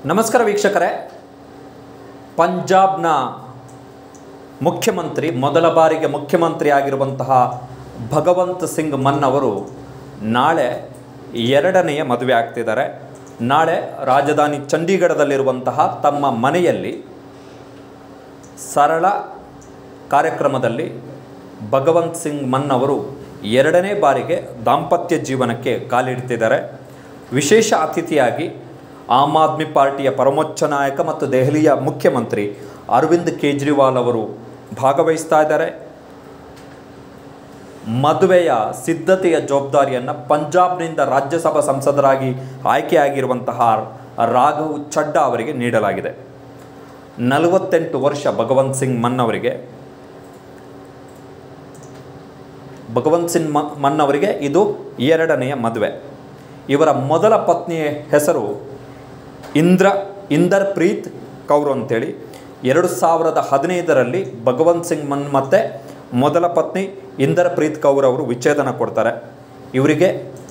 ನಮಸ್ಕಾರ ವೀಕ್ಷಕರೇ ಪಂಜಾಬ್ನ ಮುಖ್ಯಮಂತ್ರಿ ಮೊದಲ ಬಾರಿಗೆ ಮುಖ್ಯಮಂತ್ರಿ ಆಗಿರುವಂತಹ ಭಗವಂತ್ ಸಿಂಗ್ ಮನ್ ಅವರು ನಾಳೆ ಎರಡನೆಯ ಮದುವೆ ಆಗ್ತಿದ್ದಾರೆ ನಾಳೆ ರಾಜಧಾನಿ ಚಂಡೀಗಢದಲ್ಲಿರುವಂತಹ ತಮ್ಮ ಮನೆಯಲ್ಲಿ ಸರಳ ಕಾರ್ಯಕ್ರಮದಲ್ಲಿ ಭಗವಂತ್ ಸಿಂಗ್ ಮನ್ ಅವರು ಎರಡನೇ ಬಾರಿಗೆ ದಾಂಪತ್ಯ ಜೀವನಕ್ಕೆ ಕಾಲಿಡ್ತಿದ್ದಾರೆ ವಿಶೇಷ ಅತಿಥಿಯಾಗಿ ಆಮ್ ಆದ್ಮಿ ಪಾರ್ಟಿಯ ಪರಮೋಚ್ಚ ನಾಯಕ ಮತ್ತು ದೆಹಲಿಯ ಮುಖ್ಯಮಂತ್ರಿ ಅರವಿಂದ್ ಕೇಜ್ರಿವಾಲ್ ಅವರು ಭಾಗವಹಿಸ್ತಾ ಇದ್ದಾರೆ ಮದುವೆಯ ಸಿದ್ಧತೆಯ ಜವಾಬ್ದಾರಿಯನ್ನು ಪಂಜಾಬ್ನಿಂದ ರಾಜ್ಯಸಭಾ ಸಂಸದರಾಗಿ ಆಯ್ಕೆಯಾಗಿರುವಂತಹ ರಾಘವ್ ಚಡ್ಡಾ ಅವರಿಗೆ ನೀಡಲಾಗಿದೆ ನಲವತ್ತೆಂಟು ವರ್ಷ ಭಗವಂತ್ ಸಿಂಗ್ ಮನ್ ಅವರಿಗೆ ಭಗವಂತ್ ಸಿಂಗ್ ಮ ಮನ್ ಅವರಿಗೆ ಇದು ಎರಡನೆಯ ಮದುವೆ ಇವರ ಮೊದಲ ಪತ್ನಿಯ ಹೆಸರು ಇಂದ್ರ ಇಂದರ್ ಪ್ರೀತ್ ಕೌರ್ ಅಂತೇಳಿ ಎರಡು ಸಾವಿರದ ಹದಿನೈದರಲ್ಲಿ ಭಗವಂತ್ ಸಿಂಗ್ ಮನ್ ಮತ್ತು ಮೊದಲ ಪತ್ನಿ ಇಂದರ್ ಪ್ರೀತ್ ಕೌರ್ ಅವರು ವಿಚ್ಛೇದನ ಕೊಡ್ತಾರೆ ಇವರಿಗೆ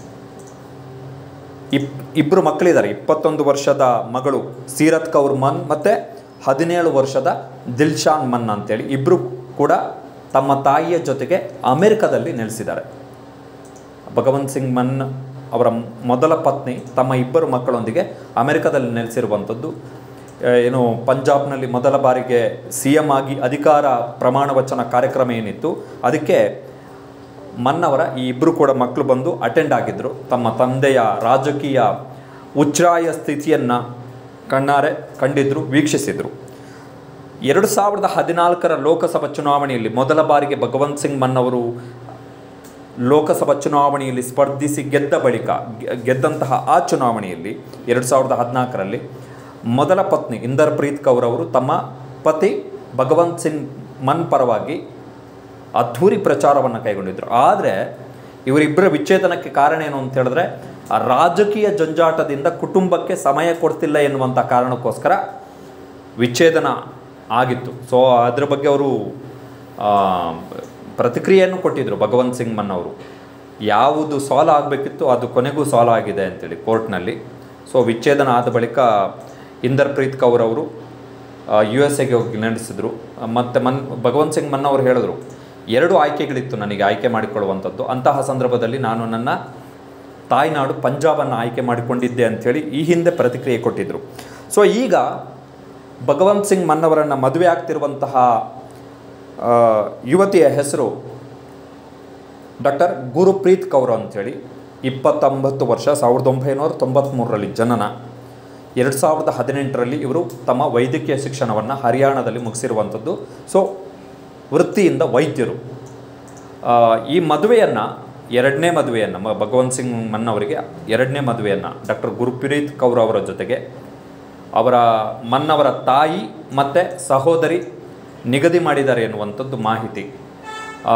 ಇಪ್ ಇಬ್ಬರು ಮಕ್ಕಳಿದ್ದಾರೆ ಇಪ್ಪತ್ತೊಂದು ವರ್ಷದ ಮಗಳು ಸೀರತ್ ಕೌರ್ ಮನ್ ಮತ್ತು ಹದಿನೇಳು ವರ್ಷದ ದಿಲ್ಶಾನ್ ಮನ್ ಅಂತೇಳಿ ಇಬ್ಬರು ಕೂಡ ತಮ್ಮ ತಾಯಿಯ ಜೊತೆಗೆ ಅಮೆರಿಕದಲ್ಲಿ ನೆಲೆಸಿದ್ದಾರೆ ಭಗವಂತ್ ಸಿಂಗ್ ಮನ್ ಅವರ ಮೊದಲ ಪತ್ನಿ ತಮ್ಮ ಇಬ್ಬರು ಮಕ್ಕಳೊಂದಿಗೆ ಅಮೆರಿಕದಲ್ಲಿ ನೆಲೆಸಿರುವಂಥದ್ದು ಆ, ಏನು ಪಂಜಾಬ್ನಲ್ಲಿ ಮೊದಲ ಬಾರಿಗೆ ಸಿ ಎಂ ಆಗಿ ಅಧಿಕಾರ ಪ್ರಮಾಣ ವಚನ ಕಾರ್ಯಕ್ರಮ ಏನಿತ್ತು ಅದಕ್ಕೆ ಮನ್ನವರ ಈ ಇಬ್ಬರು ಕೂಡ ಮಕ್ಕಳು ಬಂದು ಅಟೆಂಡ್ ಆಗಿದ್ದರು ತಮ್ಮ ತಂದೆಯ ರಾಜಕೀಯ ಉಚ್ಛ್ರಾಯ ಸ್ಥಿತಿಯನ್ನು ಕಣ್ಣಾರೆ ಕಂಡಿದ್ರು ವೀಕ್ಷಿಸಿದರು ಎರಡು ಸಾವಿರದ ಹದಿನಾಲ್ಕರ ಲೋಕಸಭಾ ಚುನಾವಣೆಯಲ್ಲಿ ಮೊದಲ ಬಾರಿಗೆ ಭಗವಂತ್ ಸಿಂಗ್ ಮನ್ ಅವರು ಲೋಕಸಭಾ ಚುನಾವಣೆಯಲ್ಲಿ ಸ್ಪರ್ಧಿಸಿ ಗೆದ್ದ ಬಳಿಕ ಗೆ- ಗೆದ್ದಂತಹ ಆ ಚುನಾವಣೆಯಲ್ಲಿ ಎರಡು ಸಾವಿರದ ಹದಿನಾಲ್ಕರಲ್ಲಿ ಮೊದಲ ಪತ್ನಿ ಇಂದರ್ ಪ್ರೀತ್ ಕೌರ್ ಅವರು ತಮ್ಮ ಪತಿ ಭಗವಂತ್ ಸಿಂಗ್ ಮನ್ ಪರವಾಗಿ ಅದ್ಧೂರಿ ಪ್ರಚಾರವನ್ನು ಕೈಗೊಂಡಿದ್ದರು ಆದರೆ ಇವರಿಬ್ಬರ ವಿಚ್ಛೇದನಕ್ಕೆ ಕಾರಣ ಏನು ಅಂತ ಹೇಳಿದ್ರೆ ಆ ರಾಜಕೀಯ ಜಂಜಾಟದಿಂದ ಕುಟುಂಬಕ್ಕೆ ಸಮಯ ಕೊಡ್ತಿಲ್ಲ ಎನ್ನುವಂಥ ಕಾರಣಕ್ಕೋಸ್ಕರ ವಿಚ್ಛೇದನ ಆಗಿತ್ತು ಸೊ ಅದ್ರ ಬಗ್ಗೆ ಅವರು ಆ, ಪ್ರತಿಕ್ರಿಯೆಯನ್ನು ಕೊಟ್ಟಿದ್ದರು ಭಗವಂತ್ ಸಿಂಗ್ ಮನ್ ಅವರು ಯಾವುದು ಸಾಲ್ವ್ ಆಗಬೇಕಿತ್ತು ಅದು ಕೊನೆಗೂ ಸಾಲ್ವ್ ಆಗಿದೆ ಅಂತೇಳಿ ಕೋರ್ಟ್ನಲ್ಲಿ ಸೊ ವಿಚ್ಛೇದನ ಆದ ಬಳಿಕ ಇಂದರ್ ಪ್ರೀತ್ ಕೌರ್ ಅವರು ಯು ಎಸ್ ಎಗೆ ಹೋಗಿ ನಡೆಸಿದ್ರು ಮತ್ತು ಮನ್ ಭಗವಂತ್ ಸಿಂಗ್ ಮನ್ ಅವರು ಹೇಳಿದ್ರು ಎರಡು ಆಯ್ಕೆಗಳಿತ್ತು ನನಗೆ ಆಯ್ಕೆ ಮಾಡಿಕೊಳ್ಳುವಂಥದ್ದು ಅಂತಹ ಸಂದರ್ಭದಲ್ಲಿ ನಾನು ನನ್ನ ತಾಯ್ನಾಡು ಪಂಜಾಬನ್ನು ಆಯ್ಕೆ ಮಾಡಿಕೊಂಡಿದ್ದೆ ಅಂಥೇಳಿ ಈ ಹಿಂದೆ ಪ್ರತಿಕ್ರಿಯೆ ಕೊಟ್ಟಿದ್ದರು ಸೊ ಈಗ ಭಗವಂತ್ ಸಿಂಗ್ ಮನ್ ಅವರನ್ನು ಮದುವೆ ಆಗ್ತಿರುವಂತಹ ಆ, ಯುವತಿಯ ಹೆಸರು ಡಾಕ್ಟರ್ ಗುರುಪ್ರೀತ್ ಕೌರ್ ಅಂಥೇಳಿ ಇಪ್ಪತ್ತೊಂಬತ್ತು ವರ್ಷ ಸಾವಿರದ ಒಂಬೈನೂರ ತೊಂಬತ್ತ್ಮೂರರಲ್ಲಿ ಜನನ ಎರಡು ಸಾವಿರದ ಹದಿನೆಂಟರಲ್ಲಿ ಇವರು ತಮ್ಮ ವೈದ್ಯಕೀಯ ಶಿಕ್ಷಣವನ್ನು ಹರಿಯಾಣದಲ್ಲಿ ಮುಗಿಸಿರುವಂಥದ್ದು ಸೊ ವೃತ್ತಿಯಿಂದ ವೈದ್ಯರು ಆ, ಈ ಮದುವೆಯನ್ನು ಎರಡನೇ ಮದುವೆಯನ್ನು ಮ- ಭಗವಂತ್ ಸಿಂಗ್ ಮನ್ ಅವರಿಗೆ ಎರಡನೇ ಮದುವೆಯನ್ನು ಡಾಕ್ಟರ್ ಗುರುಪ್ರೀತ್ ಕೌರ್ ಅವರ ಜೊತೆಗೆ ಅವರ ಮನ್ನವರ ತಾಯಿ ಮತ್ತು ಸಹೋದರಿ ನಿಗದಿ ಮಾಡಿದ್ದಾರೆ ಎನ್ನುವಂಥದ್ದು ಮಾಹಿತಿ ಆ,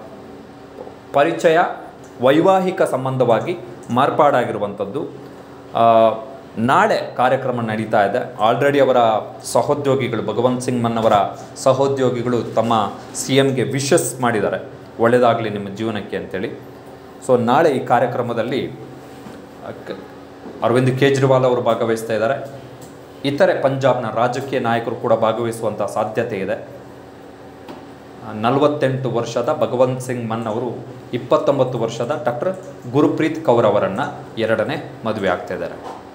ಪರಿಚಯ ವೈವಾಹಿಕ ಸಂಬಂಧವಾಗಿ ಮಾರ್ಪಾಡಾಗಿರುವಂಥದ್ದು ಆ, ನಾಳೆ ಕಾರ್ಯಕ್ರಮ ನಡೀತಾ ಇದೆ ಆಲ್ರೆಡಿ ಅವರ ಸಹೋದ್ಯೋಗಿಗಳು ಭಗವಂತ್ ಸಿಂಗ್ ಮನ್ ಅವರ ಸಹೋದ್ಯೋಗಿಗಳು ತಮ್ಮ ಸಿ ಎಮ್ಗೆ ವಿಶಸ್ ಮಾಡಿದ್ದಾರೆ ಒಳ್ಳೆಯದಾಗಲಿ ನಿಮ್ಮ ಜೀವನಕ್ಕೆ ಅಂತೇಳಿ ಸೊ ನಾಳೆ ಈ ಕಾರ್ಯಕ್ರಮದಲ್ಲಿ ಆ, ಕ- ಅರವಿಂದ್ ಕೇಜ್ರಿವಾಲ್ ಅವರು ಭಾಗವಹಿಸ್ತಾ ಇದ್ದಾರೆ ಇತರೆ ಪಂಜಾಬ್ನ ರಾಜಕೀಯ ನಾಯಕರು ಕೂಡ ಭಾಗವಹಿಸುವಂಥ ಸಾಧ್ಯತೆ ಇದೆ ನಲವತ್ತೆಂಟು ವರ್ಷದ ಭಗವಂತ್ ಸಿಂಗ್ ಮನ್ ಅವರು ಇಪ್ಪತ್ತೊಂಬತ್ತು ವರ್ಷದ ಡಾಕ್ಟರ್ ಗುರುಪ್ರೀತ್ ಕೌರ್ ಅವರನ್ನು ಎರಡನೇ ಮದುವೆ ಆಗ್ತಾ ಇದ್ದಾರೆ